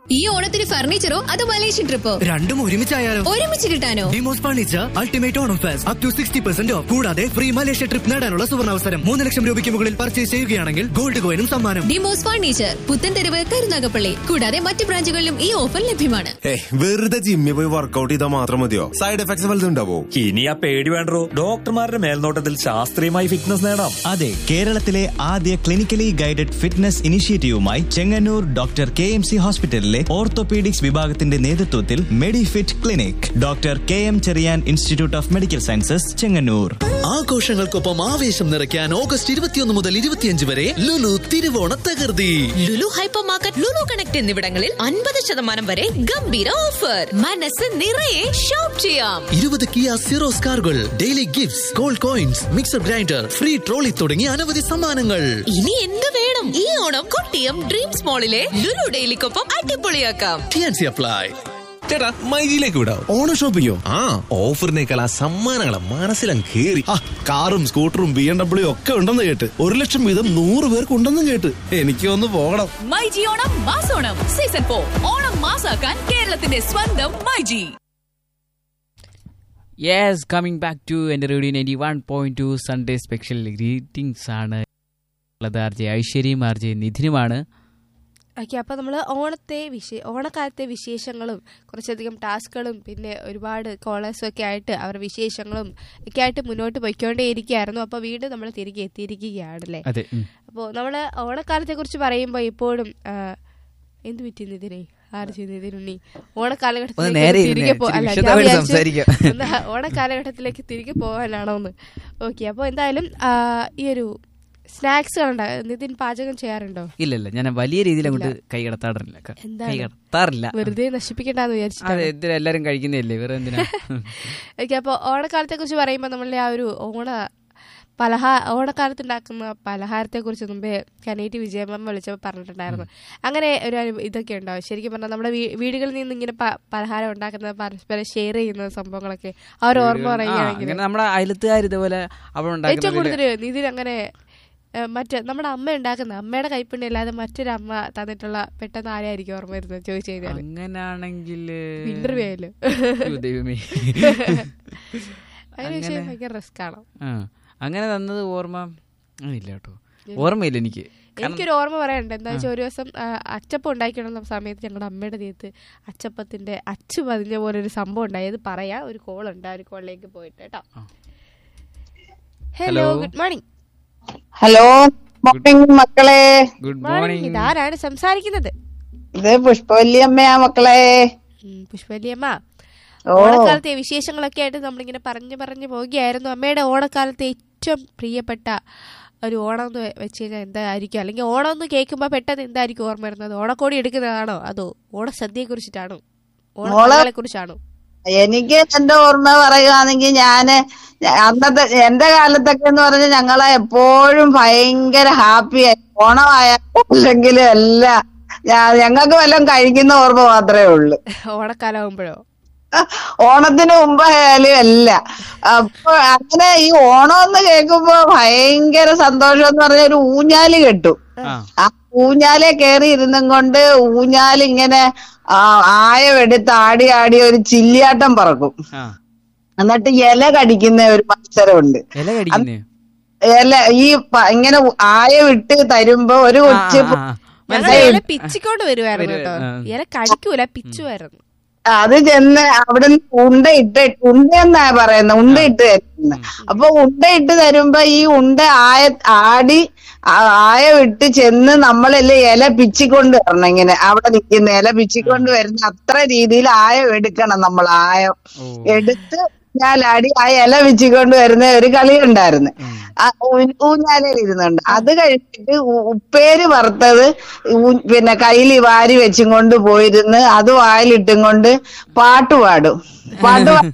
ഈ ഓണത്തിന് ഫർണിച്ചറോ അതോ മലേഷ്യൻ ട്രിപ്പോ രണ്ടും ഒരുമിച്ചായാലോ ഒരുമിച്ച് കിട്ടാനോ Demos furniture ultimate Onam fest up to sixty percent off കൂടാതെ ഫ്രീ മലേഷ്യ ട്രിപ്പ് നേടാനുള്ള സുവർണാവസരം മൂന്ന് ലക്ഷം രൂപയ്ക്ക് മുകളിൽ പർച്ചേസ് ചെയ്യുകയാണെങ്കിൽ ഗോൾഡ് കോയിനും സമ്മാനം ഡിമോസ് ഫർണിച്ചർ പുത്തൻതെരുവ് കരുനാഗപ്പള്ളി കൂടാതെ മറ്റ് ബ്രാഞ്ചുകളിലും ഈ ഓഫർ ലഭ്യമാണ് ഏയ് വെറുതെ ജിമ്മിൽ പോയി വർക്കൗട്ട് ചെയ്താൽ മാത്രം മതിയോ സൈഡ് എഫക്ട്സ് വലുതും ഉണ്ടാവോ ഇനി ആ പേടി വേണ്ടോ ഡോക്ടർമാരുടെ മേൽനോട്ടത്തിൽ ശാസ്ത്രീയമായി ഫിറ്റ്നസ് നേടാം അതെ കേരളത്തിലെ ആദ്യ ക്ലിനിക്കലി ഗൈഡഡ് ഫിറ്റ്നസ് ഇനിഷ്യേറ്റീവുമായി Chengannur doctor K M C ഹോസ്പിറ്റലിലെ ഓർത്തോപീഡിക്സ് വിഭാഗത്തിന്റെ നേതൃത്വത്തിൽ medifit clinic doctor K M Cherian institute of medical sciences Chengannur ആഘോഷങ്ങൾക്കൊപ്പം ആവേശം നിറയ്ക്കാൻ ഓഗസ്റ്റ് ഇരുപത്തിയൊന്ന് മുതൽ ഇരുപത്തിയഞ്ച് വരെ ലുലു തിരുവോണ തകർത്തി Lulu hypermarket Lulu connect എന്നിവിടങ്ങളിൽ അൻപത് ശതമാനം വരെ ഗംഭീര ഓഫർ മനസ്സ് നിറയെ ഷോപ്പ് ചെയ്യാം ഇരുപത് കിയ സീറോസ് കാറുകൾ daily gifts gold coins mixer grinder free trolley തുടങ്ങിയ അനവധി സമ്മാനങ്ങൾ ഇനി എന്ത് വേണം ഈ ഓണം കൊട്ടിയം ഡ്രീംസ് മോളിലെ ലുലു ഡെയിലിക്കൊപ്പം അടിപൊളിയാക്കാം ടിയാൻസി അപ്ലൈ ചേട്ടാ മൈജിയിലേക്ക് വിടാം ഓണ ഷോപ്പിക്കോ ആ ഓഫറിനേക്കാൾ ആ സമ്മാനങ്ങളെ മനസ്സിലും കേറി ആ കാറും സ്കൂട്ടറും ബി എം ഡബ്ല്യു ഒക്കെ ഉണ്ടെന്ന് കേട്ട് ഒരു ലക്ഷം വീതം നൂറ് പേർക്ക് ഉണ്ടെന്നും കേട്ട് എനിക്ക് ഒന്ന് പോകണം മൈജി ഓണം മാസോണം സീസൺ ഫോർ ഓണം മാസാക്കാൻ കേരളത്തിന്റെ സ്വന്തം myG yes coming back to എൻ്റെ radio ninety one point two Sunday special greetings ആണ് ഉള്ളത് ആർ ജെ ഐശ്വര്യയും ആർ ജെ നിധിനുമാണ് ഓക്കെ അപ്പോൾ നമ്മൾ ഓണത്തെ വിശേ ഓണക്കാലത്തെ വിശേഷങ്ങളും കുറച്ചധികം ടാസ്കുകളും പിന്നെ ഒരുപാട് കോളേഴ്സും ഒക്കെ ആയിട്ട് അവരുടെ വിശേഷങ്ങളും ഒക്കെ ആയിട്ട് മുന്നോട്ട് പോയിക്കൊണ്ടേയിരിക്കുകയായിരുന്നു അപ്പോൾ വീണ്ടും നമ്മൾ തിരികെ എത്തിയിരിക്കുകയാണല്ലേ അതെ ഉം. അപ്പോൾ നമ്മൾ ഓണക്കാലത്തെക്കുറിച്ച് പറയുമ്പോൾ ഇപ്പോഴും ആ, എന്ത് പറ്റി നിതിനെ ആര് ചെയ്യുന്നു ഇതിനുണ്ണി ഓണക്കാലഘട്ടത്തിലേക്ക് നേരെ ഒന്ന് തിരികെ ഇരുന്നേ, പോ- ഇച്ചിരി അല്ല, ഞാൻ വിശദമായിട്ട് വിചാരിച്ചു സംസാരിക്കാം. ഒന്ന് ഓണക്കാലഘട്ടത്തിലേക്ക് തിരികെ പോകാനാണോ എന്ന് ഓക്കെ അപ്പോൾ എന്തായാലും ആ, ഈ ഒരു സ്നാക്സുകൾ ഉണ്ടാകും നിതിൻ പാചകം ചെയ്യാറുണ്ടോ ഇല്ല ഇല്ല ഞാൻ വലിയ രീതിയിൽ അങ്ങോട്ട് കൈ കടത്താറില്ല ക- എന്താണ്? കൈ കടത്താറില്ല വെറുതെ നശിപ്പിക്കണ്ടെന്ന് വിചാരിച്ചിട്ടാണ് അതെ എന്തിനാ എല്ലാരും കഴിക്കുന്നതല്ലേ വേറെ എന്തിനാ ഓക്കെ അപ്പോൾ ഓണക്കാലത്തെ കുറിച്ച് പറയുമ്പോൾ നമ്മളുടെ ആ ഒരു ഓണ പലഹാ ഓണക്കാലത്ത് ഉണ്ടാക്കുന്ന പലഹാരത്തെ കുറിച്ച് മുമ്പേ കനേറ്റി വിജയമ്മ വിളിച്ചപ്പോൾ പറഞ്ഞിട്ടുണ്ടായിരുന്നു അങ്ങനെ ഒരു അനു- ഇതൊക്കെ ഉണ്ടാവും ശരിക്കും പറഞ്ഞാൽ നമ്മുടെ വീ- വീടുകളിൽ നിന്ന് ഇങ്ങനെ പ- പലഹാരം ഉണ്ടാക്കുന്ന പരസ്പരം ഷെയർ ചെയ്യുന്ന സംഭവങ്ങളൊക്കെ ആ ഒരു ഓർമ്മ ആ, പറയുകയാണെങ്കിൽ അങ്ങനെ നമ്മുടെ അയലത്തുകാർ ഇതുപോലെ അവിടെ ഏറ്റവും ഉണ്ടാക്കുന്ന കൂടുതൽ നിതിൻ അങ്ങനെ ഏഹ്, മറ്റ് നമ്മുടെ അമ്മ ഉണ്ടാക്കുന്ന അമ്മയുടെ കൈപ്പുണ്യം അല്ലാതെ മറ്റൊരു അമ്മ തന്നിട്ടുള്ള പെട്ടെന്ന് ആരെയായിരിക്കും ഓർമ്മ വരുന്നത് ചോദിച്ചു കഴിഞ്ഞാൽ അങ്ങനാണെങ്കിൽ ഇന്റർവ്യൂ ആയാലും അയ്യോ, ദൈവമേ അതിന് പക്ഷേ ഭയങ്കര റിസ്ക് ആണ് ആ അങ്ങനെ തന്നത് ഓർമ്മ ആ, ഇല്ല കേട്ടോ ഓർമ്മയില്ല എനിക്ക് കാരണം- എനിക്കൊരു ഓർമ്മ പറയാനുണ്ട് എന്താ വെച്ചാൽ ഒരു ദിവസം ആ, അച്ചപ്പം ഉണ്ടാക്കിക്കൊണ്ടുള്ള സമയത്ത് ഞങ്ങളുടെ അമ്മയുടെ ദേഹത്ത് അച്ചപ്പത്തിന്റെ അച്ചു പതിഞ്ഞ പോലെ ഒരു സംഭവം ഉണ്ടായി അത് പറയാ ഒരു കോൾ ഉണ്ട് ആ ഒരു കോളിലേക്ക് പോയിട്ട് കേട്ടോ hello Hello. Good morning hello morning മക്കളെ ഗുഡ് മോർണിംഗ് മോർണിംഗ് ഇതാരാണ് സംസാരിക്കുന്നത് ഇത് പുഷ്പവല്ലിയമ്മയാ മക്കളെ ഉം, പുഷ്പവല്ലിയമ്മ ഓ ഓണക്കാലത്തെ വിശേഷങ്ങളൊക്കെ ആയിട്ട് നമ്മളിങ്ങനെ പറഞ്ഞു പറഞ്ഞു പോവുകയായിരുന്നു അമ്മയുടെ ഓണക്കാലത്തെ ഏറ്റവും പ്രിയപ്പെട്ട ഒരു ഓണം എന്ന് വെച്ച് കഴിഞ്ഞാൽ എന്തായിരിക്കും അല്ലെങ്കിൽ ഓണം എന്ന് കേൾക്കുമ്പോൾ പെട്ടെന്ന് എന്തായിരിക്കും ഓർമ്മ വരുന്നത് ഓണക്കോടി എടുക്കുന്നതാണോ അതോ ഓണസദ്യയെ കുറിച്ചിട്ടാണോ ഓണങ്ങളെ കുറിച്ചാണോ എനിക്ക് എന്റെ ഓർമ്മ പറയുകയാണെങ്കിൽ ഞാന് അന്നത്തെ എന്റെ കാലത്തൊക്കെ എന്ന് പറഞ്ഞാൽ ഞങ്ങളെ എപ്പോഴും ഭയങ്കര ഹാപ്പി ആയി ഓണമായാലും അല്ലെങ്കിലും എല്ലാം ഞാ- ഞങ്ങൾക്ക് വല്ലതും കഴിക്കുന്ന ഓർമ്മ മാത്രമേ ഉള്ളൂ ഓണക്കാലം ആകുമ്പോഴോ ഓണത്തിന് മുമ്പായാലും അല്ല അപ്പൊ അങ്ങനെ ഈ ഓണം എന്ന് കേൾക്കുമ്പോ ഭയങ്കര സന്തോഷം എന്ന് പറഞ്ഞ ഒരു ഊഞ്ഞാല് കെട്ടു ആ ഊഞ്ഞാലെ കയറി ഇരുന്നും കൊണ്ട് ഊഞ്ഞാലിങ്ങനെ ആ, ആയമെടുത്ത് ആടി ആടി ഒരു ചില്ലിയാട്ടം പറക്കും ആ എന്നിട്ട് ഇല കടിക്കുന്ന ഒരു മത്സരമുണ്ട് ഇല കടിക്കുന്നേ ഇല ഈ പ- ഇങ്ങനെ ആയ വിട്ട് തരുമ്പോ ഒരു കൊച്ചു ആ, ആ, ആ. ഞങ്ങൾ ഇല പിച്ചിക്കൊണ്ട് വരുമായിരുന്നു കേട്ടോ ഇല കടിക്കൂല പിച്ചുമായിരുന്നു അത് ചെന്ന് അവിടുന്ന് ഉണ്ട ഇട്ട് ഉണ്ടയെന്നാ പറയുന്നത് ഉണ്ട ഇട്ട് തരുന്നത് അപ്പൊ ഉണ്ട ഇട്ട് തരുമ്പോ ഈ ഉണ്ട ആയ ആടി ആ- ആയ വിട്ട് ചെന്ന് നമ്മളെല്ലാം ഇല പിച്ചിക്കൊണ്ട് വരണം ഇങ്ങനെ അവിടെ നിൽക്കുന്ന ഇല പിച്ചിക്കൊണ്ട് വരുന്ന അത്ര രീതിയിൽ ആയം എടുക്കണം നമ്മൾ ആയം എടുത്ത് ഊഞ്ഞാലാടി ആ ഇല പിച്ചിക്കൊണ്ട് വരുന്ന ഒരു കളി ഉണ്ടായിരുന്നു ആ ഊ- ഊഞ്ഞാലയിൽ ഇരുന്നുണ്ട് അത് കഴിഞ്ഞിട്ട് ഉ- ഉപ്പേരി വറുത്തത് ഊ- പിന്നെ കയ്യിൽ വാരി വെച്ചും കൊണ്ട് പോയിരുന്ന് അത് വായിലിട്ടും കൊണ്ട് പാട്ട് പാടും പാട്ട് പാ-